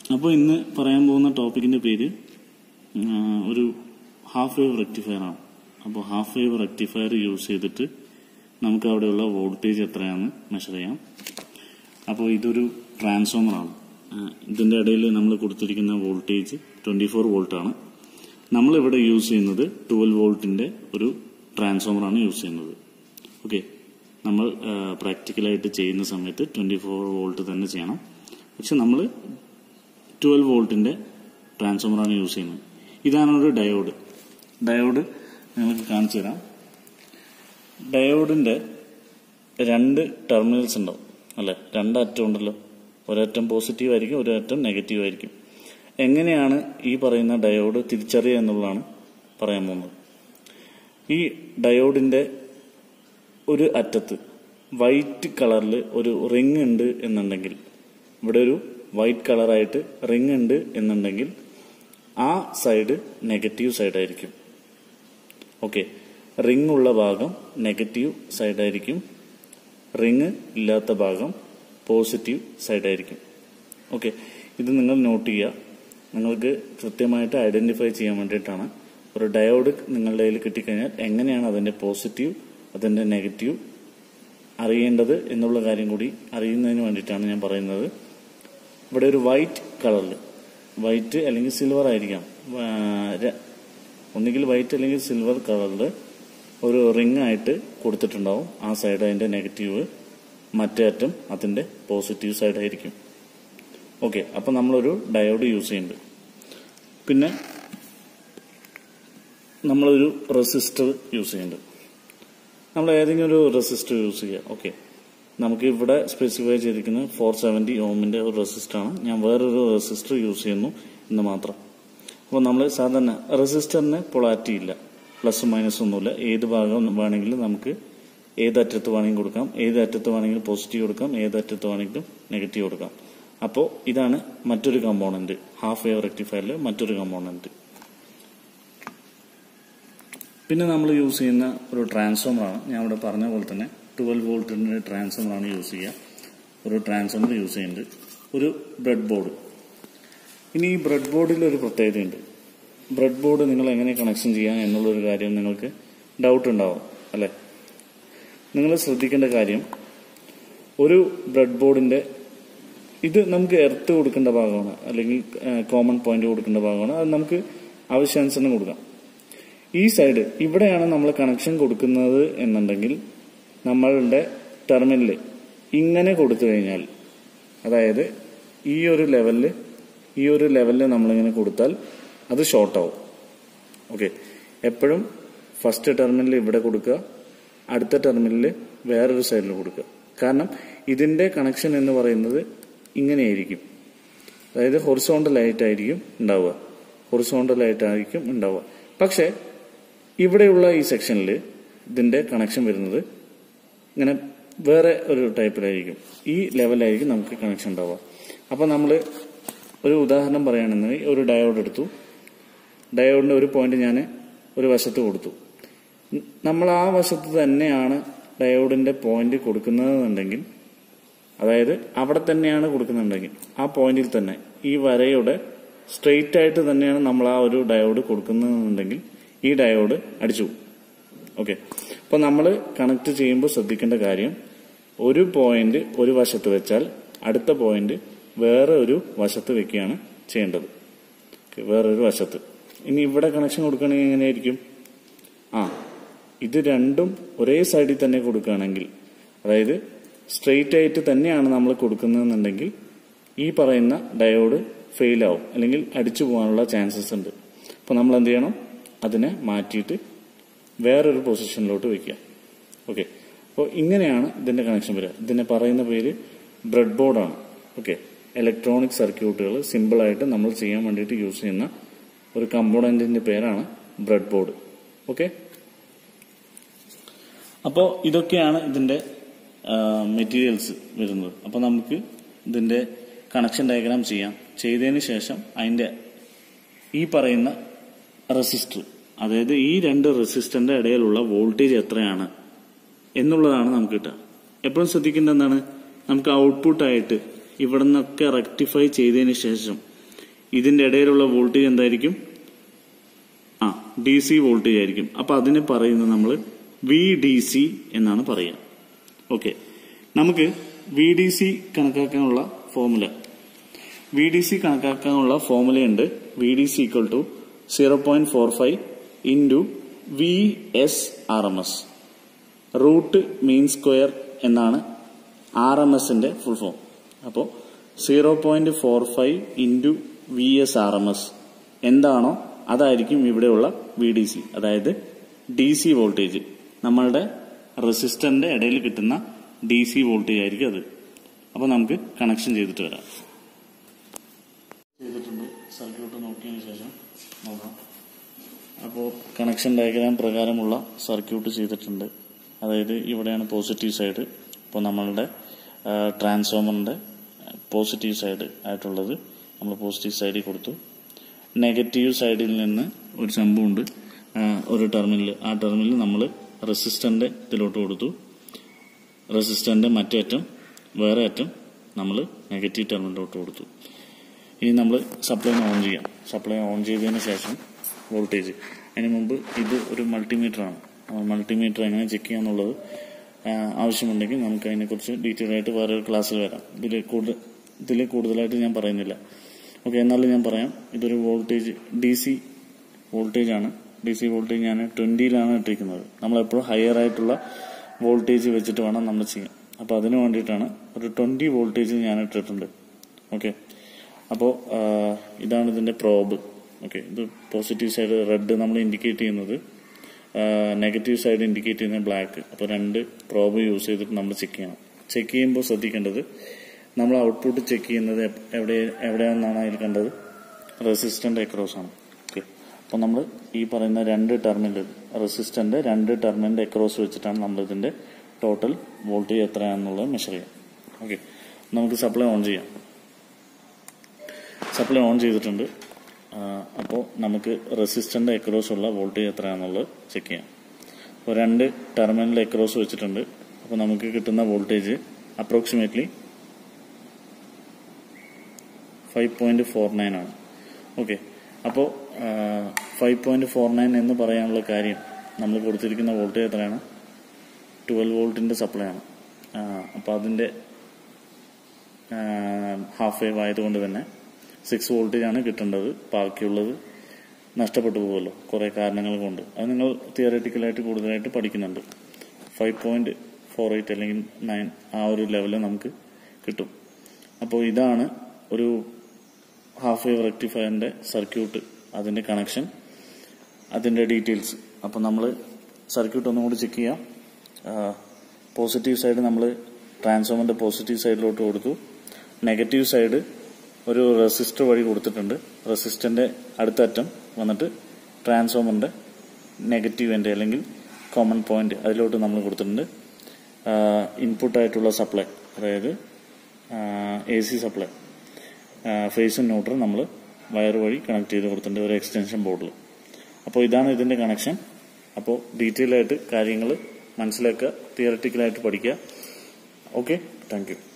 അപ്പോൾ ഇന്ന് പറയാൻ പോകുന്ന ടോപ്പിക്കിന്റെ പേര് ആ, ഒരു ഹാഫ് വേവ് റെക്ടിഫയർ ആണ് അപ്പോൾ ഹാഫ് വേവ് റെക്ടിഫയർ യൂസ് ചെയ്തിട്ട് നമുക്ക് അവിടെയുള്ള വോൾട്ടേജ് എത്രയാണെന്ന് മെഷർ ചെയ്യാം അപ്പോൾ ഇതൊരു ട്രാൻസ്ഫോമർ ആണ് ആ, ഇതിന്റെ ഇടയിൽ നമ്മൾ കൊടുത്തിരിക്കുന്ന വോൾട്ടേജ് ട്വന്റി ഫോർ വോൾട്ട് ആണ് നമ്മളിവിടെ യൂസ് ചെയ്യുന്നത് ട്വൽവ് വോൾട്ടിന്റെ ഒരു ട്രാൻസ്ഫോമർ ആണ് യൂസ് ചെയ്യുന്നത് ഓക്കെ നമ്മൾ പ്രാക്ടിക്കലായിട്ട് ചെയ്യുന്ന സമയത്ത് ട്വന്റി ഫോർ വോൾട്ട് തന്നെ ചെയ്യണം പക്ഷെ നമ്മൾ ട്വൽവ് വോൾട്ടിന്റെ ട്രാൻസ്ഫോമർ ആണ് യൂസ് ചെയ്യുന്നത് ഇതാണ് ഒരു ഡയോഡ് ഡയോഡ് നിങ്ങൾക്ക് കാണിച്ചു തരാം ഡയോഡിന്റെ രണ്ട് ടെർമിനൽസ് ഉണ്ടാവും അല്ലെ രണ്ട് അറ്റം ഉണ്ടല്ലോ ഒരറ്റം പോസിറ്റീവ് ആയിരിക്കും ഒരറ്റം നെഗറ്റീവ് ആയിരിക്കും എങ്ങനെയാണ് ഈ പറയുന്ന ഡയോഡ് തിരിച്ചറിയുക എന്നുള്ളതാണ് പറയാൻ പോകുന്നത് ഈ ഡയോഡിന്റെ ഒരു അറ്റത്ത് വൈറ്റ് കളറിൽ ഒരു റിങ് ഉണ്ട് എന്നുണ്ടെങ്കിൽ ഇവിടെ ഒരു വൈറ്റ് കളറായിട്ട് റിങ് ഉണ്ട് എന്നുണ്ടെങ്കിൽ ആ സൈഡ് നെഗറ്റീവ് സൈഡായിരിക്കും ഓക്കെ റിങ് ഉള്ള ഭാഗം നെഗറ്റീവ് സൈഡായിരിക്കും റിങ് ഇല്ലാത്ത ഭാഗം പോസിറ്റീവ് സൈഡായിരിക്കും ഓക്കെ ഇത് നിങ്ങൾ നോട്ട് ചെയ്യുക നിങ്ങൾക്ക് കൃത്യമായിട്ട് ഐഡന്റിഫൈ ചെയ്യാൻ വേണ്ടിയിട്ടാണ് ഒരു ഡയോഡ് നിങ്ങളുടെ കയ്യിൽ കിട്ടിക്കഴിഞ്ഞാൽ എങ്ങനെയാണ് അതിന്റെ പോസിറ്റീവ് അതിന്റെ നെഗറ്റീവ് അറിയേണ്ടത് എന്നുള്ള കാര്യം കൂടി അറിയുന്നതിന് വേണ്ടിയിട്ടാണ് ഞാൻ പറയുന്നത് ഇവിടെ ഒരു വൈറ്റ് കളറിൽ വൈറ്റ് അല്ലെങ്കിൽ സിൽവർ ആയിരിക്കാം ആ, ര- ഒന്നുകിൽ വൈറ്റ് അല്ലെങ്കിൽ സിൽവർ കളറിൽ ഒരു റിംഗ് ആയിട്ട് കൊടുത്തിട്ടുണ്ടാവും ആ സൈഡ് അതിന്റെ നെഗറ്റീവ് മറ്റേ അറ്റം അതിന്റെ പോസിറ്റീവ് സൈഡ് ആയിരിക്കും ഓക്കെ അപ്പൊ നമ്മളൊരു ഡയോഡ് യൂസ് ചെയ്യുന്നുണ്ട് പിന്നെ നമ്മളൊരു റെസിസ്റ്റർ യൂസ് ചെയ്യുന്നുണ്ട് നമ്മൾ ഏതെങ്കിലും ഒരു റെസിസ്റ്റർ യൂസ് ചെയ്യുക ഓക്കെ നമുക്ക് ഇവിടെ സ്പെസിഫൈ ചെയ്തിരിക്കുന്നത് ഫോർ സെവൻറ്റി ഓമിന്റെ ഒരു റെസിസ്റ്ററാണ് ഞാൻ വേറൊരു റെസിസ്റ്റർ യൂസ് ചെയ്യുന്നു എന്ന് മാത്രം അപ്പോൾ നമ്മൾ സാധാരണ റെസിസ്റ്ററിന് പൊളാരിറ്റി ഇല്ല പ്ലസ് മൈനസ് ഒന്നുമില്ല ഏത് ഭാഗം വേണമെങ്കിലും നമുക്ക് ഏത് അറ്റത്ത് വേണമെങ്കിലും കൊടുക്കാം ഏത് അറ്റത്ത് വേണമെങ്കിലും പോസിറ്റീവ് കൊടുക്കാം ഏത് അറ്റത്ത് വേണമെങ്കിലും നെഗറ്റീവ് കൊടുക്കാം അപ്പോൾ ഇതാണ് മറ്റൊരു കമ്പോണന്റ് ഹാഫ് വേവ് റെക്ടിഫയറിൽ മറ്റൊരു കമ്പോണന്റ് പിന്നെ നമ്മൾ യൂസ് ചെയ്യുന്ന ഒരു ട്രാൻസ്ഫോമറാണ് ഞാൻ ഇവിടെ പറഞ്ഞ പോലെ തന്നെ ട്വൽവ് വോൾട്ടിന്റെ ട്രാൻസ്ഫോമറാണ് യൂസ് ചെയ്യുക ഒരു ട്രാൻസ്ഫോമർ യൂസ് ചെയ്യുന്നുണ്ട് ഒരു ബ്രെഡ് ബോർഡ് ഇനി ഈ ബ്രെഡ് ബോർഡിൽ ഒരു പ്രത്യേകതയുണ്ട് ബ്രെഡ് ബോർഡ് നിങ്ങൾ എങ്ങനെ കണക്ഷൻ ചെയ്യാം എന്നുള്ളൊരു കാര്യം നിങ്ങൾക്ക് ഡൗട്ട് ഉണ്ടാവും അല്ലെ നിങ്ങൾ ശ്രദ്ധിക്കേണ്ട കാര്യം ഒരു ബ്രെഡ് ബോർഡിന്റെ ഇത് നമുക്ക് എർത്ത് കൊടുക്കേണ്ട ഭാഗമാണ് അല്ലെങ്കിൽ കോമൺ പോയിന്റ് കൊടുക്കേണ്ട ഭാഗമാണ് അത് നമുക്ക് ആവശ്യാനുസരണം കൊടുക്കാം ഈ സൈഡ് ഇവിടെയാണ് നമ്മൾ കണക്ഷൻ കൊടുക്കുന്നത് എന്നുണ്ടെങ്കിൽ നമ്മളുടെ ടെർമിനൽ ഇങ്ങനെ കൊടുത്തു കഴിഞ്ഞാൽ അതായത് ഈ ഒരു ലെവലിൽ ഈ ഒരു ലെവലിൽ നമ്മളിങ്ങനെ കൊടുത്താൽ അത് ഷോർട്ട് ആവും ഓക്കെ എപ്പോഴും ഫസ്റ്റ് ടെർമിനൽ ഇവിടെ കൊടുക്കുക അടുത്ത ടെർമിനൽ വേറൊരു സൈഡിൽ കൊടുക്കുക കാരണം ഇതിന്റെ കണക്ഷൻ എന്ന് പറയുന്നത് ഇങ്ങനെയായിരിക്കും അതായത് ഹൊറിസോണ്ടൽ ആയിട്ടായിരിക്കും ഉണ്ടാവുക ഹൊറിസോണ്ടൽ ആയിട്ടായിരിക്കും ഉണ്ടാവുക പക്ഷെ ഇവിടെയുള്ള ഈ സെക്ഷനിൽ ഇതിന്റെ കണക്ഷൻ വരുന്നത് ഇങ്ങനെ വേറെ ഒരു ടൈപ്പിലായിരിക്കും ഈ ലെവലായിരിക്കും നമുക്ക് കണക്ഷൻ ഉണ്ടാവുക അപ്പൊ നമ്മൾ ഒരു ഉദാഹരണം പറയുകയാണെന്നുണ്ടെങ്കിൽ ഒരു ഡയോഡ് എടുത്തു ഡയോഡിന്റെ ഒരു പോയിന്റ് ഞാൻ ഒരു വശത്ത് കൊടുത്തു ന- നമ്മൾ ആ വശത്ത് തന്നെയാണ് ഡയോഡിന്റെ പോയിന്റ് കൊടുക്കുന്നതെന്നുണ്ടെങ്കിൽ അതായത് അവിടെ തന്നെയാണ് കൊടുക്കുന്നുണ്ടെങ്കിൽ ആ പോയിന്റിൽ തന്നെ ഈ വരയുടെ സ്ട്രെയിറ്റ് ആയിട്ട് തന്നെയാണ് നമ്മൾ ആ ഒരു ഡയോഡ് കൊടുക്കുന്നതെന്നുണ്ടെങ്കിൽ ഈ ഡയോഡ് അടിച്ചു പോകും ഓക്കെ അപ്പൊ നമ്മൾ കണക്ട് ചെയ്യുമ്പോൾ ശ്രദ്ധിക്കേണ്ട കാര്യം ഒരു പോയിന്റ് ഒരു വശത്ത് വെച്ചാൽ അടുത്ത പോയിന്റ് വേറെ ഒരു വശത്ത് വെക്കുകയാണ് ചെയ്യേണ്ടത് Okay, വേറൊരു വശത്ത് ഇനി ഇവിടെ കണക്ഷൻ കൊടുക്കുകയാണെങ്കിൽ എങ്ങനെയായിരിക്കും ആ ഇത് രണ്ടും ഒരേ സൈഡിൽ തന്നെ കൊടുക്കുകയാണെങ്കിൽ അതായത് സ്ട്രെയിറ്റ് ആയിട്ട് തന്നെയാണ് നമ്മൾ കൊടുക്കുന്നതെന്നുണ്ടെങ്കിൽ ഈ പറയുന്ന ഡയോഡ് ഫെയിൽ ആവും അല്ലെങ്കിൽ അടിച്ചു പോകാനുള്ള ചാൻസസ് ഉണ്ട് അപ്പൊ നമ്മൾ എന്ത് ചെയ്യണം അതിനെ മാറ്റിയിട്ട് വേറൊരു പൊസിഷനിലോട്ട് വെക്കുക ഓക്കെ അപ്പോൾ ഇങ്ങനെയാണ് ഇതിന്റെ കണക്ഷൻ വരിക ഇതിനെ പറയുന്ന പേര് ബ്രെഡ് ബോർഡാണ് ഓക്കെ ഇലക്ട്രോണിക് സർക്യൂട്ടുകൾ സിമ്പിളായിട്ട് നമ്മൾ ചെയ്യാൻ വേണ്ടിയിട്ട് യൂസ് ചെയ്യുന്ന ഒരു കമ്പോണന്റിന്റെ പേരാണ് ബ്രെഡ് ബോർഡ് ഓക്കെ അപ്പോൾ ഇതൊക്കെയാണ് ഇതിന്റെ മെറ്റീരിയൽസ് വരുന്നത് അപ്പോൾ നമുക്ക് ഇതിന്റെ കണക്ഷൻ ഡയഗ്രാം ചെയ്യാം ചെയ്തതിന് ശേഷം അതിന്റെ ഈ പറയുന്ന റെസിസ്റ്റർ അതായത് ഈ രണ്ട് റെസിസ്റ്ററിന്റെ ഇടയിലുള്ള വോൾട്ടേജ് എത്രയാണ് എന്നുള്ളതാണ് നമുക്ക് കിട്ടുക എപ്പോഴും ശ്രദ്ധിക്കേണ്ട എന്താണ് നമുക്ക് ഔട്ട്പുട്ടായിട്ട് ഇവിടെ നിന്നൊക്കെ റെക്ടിഫൈ ചെയ്തതിന് ശേഷം ഇതിന്റെ ഇടയിലുള്ള വോൾട്ടേജ് എന്തായിരിക്കും ആ ഡി സി വോൾട്ടേജ് ആയിരിക്കും അപ്പൊ അതിന് പറയുന്നത് നമ്മൾ വി ഡി സി എന്നാണ് പറയുക ഓക്കെ നമുക്ക് വി ഡി സി കണക്കാക്കാനുള്ള ഫോർമുല വി ഡി സി കണക്കാക്കാനുള്ള ഫോർമുലയുണ്ട് V D C equal to zero point four five into V S R M S root mean square എന്നാണ് ആർ എം എസിന്റെ full form അപ്പോൾ zero point four five into V S R M S എന്താണോ അതായിരിക്കും ഇവിടെയുള്ള V D C അതായത് D C voltage നമ്മളുടെ റെസിസ്റ്ററിന്റെ ഇടയിൽ കിട്ടുന്ന ഡി സി വോൾട്ടേജ് ആയിരിക്കും അത് അപ്പോൾ നമുക്ക് കണക്ഷൻ ചെയ്തിട്ട് വരാം ചെയ്തിട്ടുണ്ട് സർക്യൂട്ട് നോക്കിയതിന് ശേഷം നോക്കാം അപ്പോൾ കണക്ഷൻ ഡയഗ്രാം പ്രകാരമുള്ള സർക്യൂട്ട് ചെയ്തിട്ടുണ്ട് അതായത് ഇവിടെയാണ് പോസിറ്റീവ് സൈഡ് ഇപ്പോൾ നമ്മളുടെ ട്രാൻസ്ഫോമറിൻ്റെ പോസിറ്റീവ് സൈഡ് ആയിട്ടുള്ളത് നമ്മൾ പോസിറ്റീവ് സൈഡിൽ കൊടുത്തു നെഗറ്റീവ് സൈഡിൽ നിന്ന് ഒരു സംഭവമുണ്ട് ആ, ഒരു ടെർമിനൽ ആ ടെർമിനൽ നമ്മൾ റെസിസ്റ്ററിൻ്റെ ഇതിലോട്ട് കൊടുത്തു റെസിസ്റ്ററിൻ്റെ മറ്റേ അറ്റം വേറെ അറ്റം നമ്മൾ നെഗറ്റീവ് ടെർമിനലിലോട്ട് കൊടുത്തു ഇനി നമ്മൾ സപ്ലൈ ഓൺ ചെയ്യാം സപ്ലൈ ഓൺ ചെയ്തതിന് ശേഷം വോൾട്ടേജ് അതിന് മുമ്പ് ഇത് ഒരു മൾട്ടിമീറ്റർ ആണ് മൾട്ടിമീറ്റർ എങ്ങനെ ചെക്ക് ചെയ്യാന്നുള്ളത് ആ, ആവശ്യമുണ്ടെങ്കിൽ നമുക്ക് അതിനെക്കുറിച്ച് ഡീറ്റെയിൽ ആയിട്ട് വേറെ ഒരു ക്ലാസ്സിൽ വരാം ഇതിൽ കൂടുതൽ ഇതിൽ കൂടുതലായിട്ട് ഞാൻ പറയുന്നില്ല ഓക്കെ എന്നാലും ഞാൻ പറയാം ഇതൊരു വോൾട്ടേജ് ഡി സി വോൾട്ടേജ് ആണ് ഡി സി വോൾട്ടേജ് ഞാൻ ട്വന്റിയിലാണ് ഇട്ടിരിക്കുന്നത് നമ്മൾ എപ്പോഴും ഹയർ ആയിട്ടുള്ള വോൾട്ടേജ് വെച്ചിട്ട് വേണം നമ്മൾ ചെയ്യാൻ അപ്പോൾ അതിന് വേണ്ടിയിട്ടാണ് ഒരു ട്വന്റി വോൾട്ടേജ് ഞാൻ ഇട്ടിട്ടുണ്ട് ഓക്കെ അപ്പോൾ ഇതാണ് ഇതിന്റെ പ്രോബ് ഓക്കെ ഇത് പോസിറ്റീവ് സൈഡ് റെഡ് നമ്മൾ ഇൻഡിക്കേറ്റ് ചെയ്യുന്നത് നെഗറ്റീവ് സൈഡ് ഇൻഡിക്കേറ്റ് ചെയ്യുന്നത് ബ്ലാക്ക് അപ്പോൾ രണ്ട് പ്രോബ് യൂസ് ചെയ്തിട്ട് നമ്മൾ ചെക്ക് ചെയ്യണം ചെക്ക് ചെയ്യുമ്പോൾ ശ്രദ്ധിക്കേണ്ടത് നമ്മൾ ഔട്ട്പുട്ട് ചെക്ക് ചെയ്യുന്നത് എപ്- എവിടെ എവിടെയാണെന്നാണ് അതിൽ കണ്ടത് റെസിസ്റ്റന്റ് അക്രോസ് ആണ് ഓക്കെ അപ്പോൾ നമ്മൾ ഈ പറയുന്ന രണ്ട് ടെർമിനൽ റെസിസ്റ്റന്റ് രണ്ട് ടെർമിനലിന്റെ അക്രോസ് വെച്ചിട്ടാണ് നമ്മൾ ഇതിന്റെ ടോട്ടൽ വോൾട്ടേജ് എത്രയാണെന്നുള്ളത് മെഷർ ചെയ്യാം ഓക്കെ നമുക്ക് സപ്ലൈ ഓൺ ചെയ്യാം സപ്ലൈ ഓൺ ചെയ്തിട്ടുണ്ട് അപ്പോൾ നമുക്ക് റെസിസ്റ്റന്റ് അക്രോസ് ഉള്ള വോൾട്ടേജ് എത്രയാണെന്നുള്ളത് ചെക്ക് ചെയ്യാം അപ്പോൾ രണ്ട് ടെർമിനൽ അക്രോസ് വെച്ചിട്ടുണ്ട് അപ്പോൾ നമുക്ക് കിട്ടുന്ന voltage approximately five point four nine ആണ് ഓക്കെ അപ്പോൾ ഫൈവ് പോയിന്റ് ഫോർ നയൻ എന്ന് പറയാനുള്ള കാര്യം നമ്മൾ കൊടുത്തിരിക്കുന്ന വോൾട്ടേജ് എത്രയാണ് ട്വൽവ് വോൾട്ടിന്റെ സപ്ലൈ ആണ് അപ്പോൾ അതിന്റെ ഹാഫ് വേവ് ആയതുകൊണ്ട് തന്നെ സിക്സ് വോൾട്ടേജ് ആണ് കിട്ടേണ്ടത് ബാക്കിയുള്ളത് നഷ്ടപ്പെട്ടു പോകുമല്ലോ കുറേ കാരണങ്ങൾ കൊണ്ട് അത് നിങ്ങൾ തിയററ്റിക്കലായിട്ട് കൂടുതലായിട്ട് പഠിക്കുന്നുണ്ട് ഫൈവ് പോയിന്റ് ഫോർ എയ്റ്റ് അല്ലെങ്കിൽ നയൻ ആ ഒരു ലെവലിൽ നമുക്ക് കിട്ടും അപ്പോൾ ഇതാണ് ഒരു ഹാഫ് വേവ് റെക്ടിഫയറിന്റെ സർക്യൂട്ട് അതിന്റെ കണക്ഷൻ അതിന്റെ ഡീറ്റെയിൽസ് അപ്പോൾ നമ്മൾ സർക്യൂട്ട് ഒന്നും കൂടി ചെക്ക് ചെയ്യാം പോസിറ്റീവ് സൈഡ് നമ്മൾ ട്രാൻസ്ഫോമറിന്റെ പോസിറ്റീവ് സൈഡിലോട്ട് കൊടുത്തു നെഗറ്റീവ് സൈഡ് ഒരു റെസിസ്റ്റർ വഴി കൊടുത്തിട്ടുണ്ട് റെസിസ്റ്ററിന്റെ അടുത്ത അറ്റം വന്നിട്ട് ട്രാൻസ്ഫോമറിന്റെ നെഗറ്റീവ് എൻഡ് അല്ലെങ്കിൽ കോമൺ പോയിന്റ് അതിലോട്ട് നമ്മൾ കൊടുത്തിട്ടുണ്ട് ഇൻപുട്ട് ആയിട്ടുള്ള സപ്ലൈ അതായത് എ സി സപ്ലൈ ഫേസും ന്യൂട്രൽ നമ്മൾ വയർ വഴി കണക്ട് ചെയ്ത് കൊടുത്തിട്ടുണ്ട് ഒരു എക്സ്റ്റൻഷൻ ബോർഡിൽ അപ്പോൾ ഇതാണ് ഇതിന്റെ കണക്ഷൻ അപ്പോൾ ഡീറ്റെയിൽ ആയിട്ട് കാര്യങ്ങൾ മനസ്സിലാക്കുക തിയററ്റിക്കലായിട്ട് പഠിക്കുക ഓക്കെ താങ്ക് യു